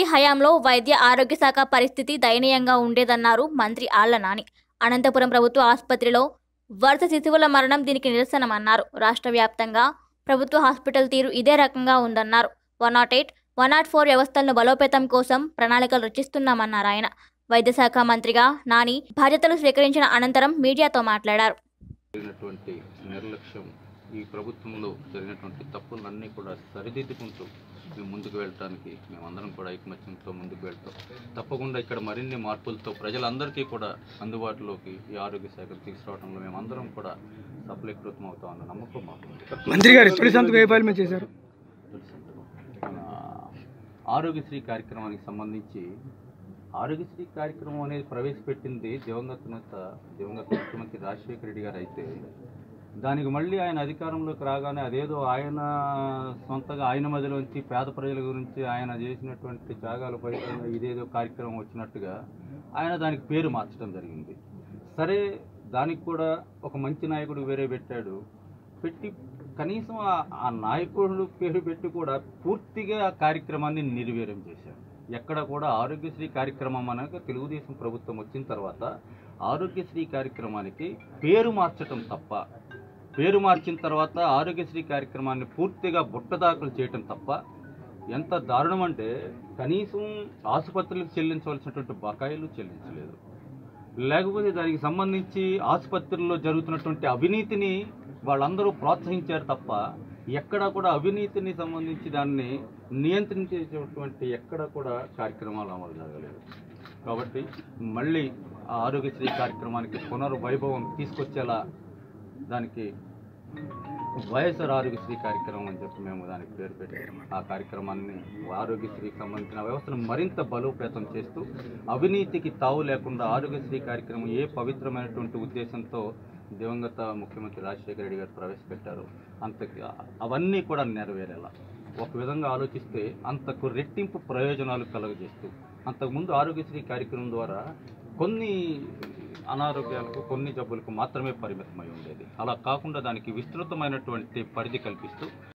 హయాంలో వైద్య ఆరోగ్య శాఖ పరిస్థితి దయనీయంగా ఉండేదన్నారు మంత్రి ఆళ్ల నాని అనంతపురం ప్రభుత్వ ఆసుపత్రిలో వరుస శిశువుల మరణం దీనికి నిరసనమన్నారు రాష్ట్ర వ్యాప్తంగా ప్రభుత్వ హాస్పిటల్ తీరు ఇదే రకంగా ఉందన్నారు one nought eight one nought four వ్యవస్థలను బలోపేతం కోసం ప్రణాళికలు రచిస్తున్నామన్నారు ఆయన వైద్య శాఖ మంత్రిగా నాని బాధ్యతలు స్వీకరించిన అనంతరం మీడియాతో మాట్లాడారు జరిగినటువంటి నిర్లక్ష్యం ఈ ప్రభుత్వంలో జరిగినటువంటి తప్పులన్నీ కూడా సరిదిద్దుకుంటూ మేము ముందుకు వెళ్ళటానికి మేమందరం కూడా ఐకమత్యంతో ముందుకు వెళ్తాం తప్పకుండా ఇక్కడ మరిన్ని మార్పులతో ప్రజలందరికీ కూడా అందుబాటులోకి ఈ ఆరోగ్య శాఖ తీసుకురావడంలో మేమందరం కూడా సఫలీకృతం అవుతామన్న నమ్మకం మాకు ఉంది. మంత్రి గారు తొలి సంతకం ఏ ఫైల్ మీద చేశారు మన ఆరోగ్యశ్రీ కార్యక్రమానికి సంబంధించి ఆరోగ్యశ్రీ కార్యక్రమం అనేది ప్రవేశపెట్టింది దివంగత నేత దివంగత ముఖ్యమంత్రి రాజశేఖర రెడ్డి గారు అయితే దానికి మళ్ళీ ఆయన అధికారంలోకి రాగానే అదేదో ఆయన సొంతగా ఆయన మధ్యలోంచి పేద ప్రజల గురించి ఆయన చేసినటువంటి త్యాగాల ఫలితంగా ఇదేదో కార్యక్రమం వచ్చినట్టుగా ఆయన దానికి పేరు మార్చడం జరిగింది సరే దానికి కూడా ఒక మంచి నాయకుడు వేరే పెట్టాడు పెట్టి కనీసం ఆ- ఆ నాయకుడు పేరు పెట్టి కూడా పూర్తిగా ఆ కార్యక్రమాన్ని నిర్వీర్యం చేశారు ఎక్కడ కూడా ఆరోగ్యశ్రీ కార్యక్రమం అనగా తెలుగుదేశం ప్రభుత్వం వచ్చిన తర్వాత ఆరోగ్యశ్రీ కార్యక్రమానికి పేరు మార్చటం తప్ప పేరు మార్చిన తర్వాత ఆరోగ్యశ్రీ కార్యక్రమాన్ని పూర్తిగా బుట్టదాఖలు చేయటం తప్ప ఎంత దారుణం అంటే కనీసం ఆసుపత్రులకు చెల్లించవలసినటువంటి బకాయిలు చెల్లించలేదు లేకపోతే దానికి సంబంధించి ఆసుపత్రుల్లో జరుగుతున్నటువంటి అవినీతిని వాళ్ళందరూ ప్రోత్సహించారు తప్ప ఎక్కడా కూడా అవినీతిని సంబంధించి దాన్ని నియంత్రించేటువంటి ఎక్కడా కూడా కార్యక్రమాలు అమలు జరగలేదు కాబట్టి మళ్ళీ ఆ ఆరోగ్యశ్రీ కార్యక్రమానికి పునర్వైభవం తీసుకొచ్చేలా దానికి వైఎస్ఆర్ ఆరోగ్యశ్రీ కార్యక్రమం అని చెప్పి మేము దానికి పేరు పెట్టాము ఆ కార్యక్రమాన్ని ఆరోగ్యశ్రీకి సంబంధించిన వ్యవస్థను మరింత బలోపేతం చేస్తూ అవినీతికి తావు లేకుండా ఆరోగ్యశ్రీ కార్యక్రమం ఏ పవిత్రమైనటువంటి ఉద్దేశంతో దివంగత ముఖ్యమంత్రి రాజశేఖర రెడ్డి గారు ప్రవేశపెట్టారు అంత అవన్నీ కూడా నెరవేరేలా ఒక విధంగా ఆలోచిస్తే అంతకు రెట్టింపు ప్రయోజనాలు కలుగజేస్తూ అంతకుముందు ఆరోగ్యశ్రీ కార్యక్రమం ద్వారా కొన్ని అనారోగ్యాలకు కొన్ని జబ్బులకు మాత్రమే పరిమితమై ఉండేది అలా కాకుండా దానికి విస్తృతమైనటువంటి పరిధి కల్పిస్తూ